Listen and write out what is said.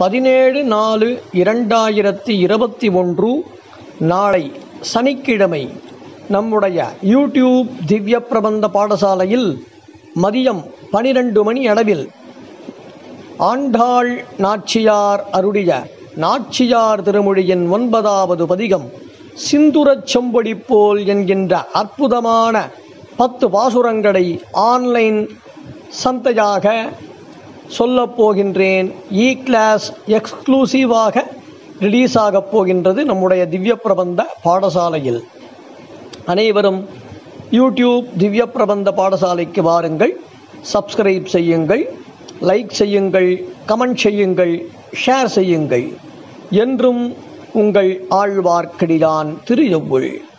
பதினேழு நாலு இரண்டாயிரத்தி இருபத்தி ஒன்று நாளை சனிக்கிழமை நம்முடைய யூடியூப் திவ்ய பிரபந்த பாடசாலையில் மதியம் பனிரெண்டு மணி அளவில் ஆண்டாள் நாச்சியார் அருடைய நாச்சியார் திருமொழியின் ஒன்பதாவது பதிகம் சிந்துரச் செம்பொடி போல் என்கின்ற அற்புதமான பத்து பாசுரங்களை ஆன்லைன் சந்தையாக சொல்லப் போகின்றேன் இ கிளாஸ் எக்ஸ்க்ளூசிவாக ரிலீஸ் ஆகப் போகின்றது நம்முடைய திவ்ய பிரபந்த பாடசாலையில் அனைவரும் யூடியூப் திவ்ய பிரபந்த பாடசாலைக்கு வாருங்கள் சப்ஸ்கிரைப் செய்யுங்கள் லைக் செய்யுங்கள் கமெண்ட் செய்யுங்கள் ஷேர் செய்யுங்கள் என்றும் உங்கள் ஆழ்வார்க்கடியான் திரு எவ்வுள்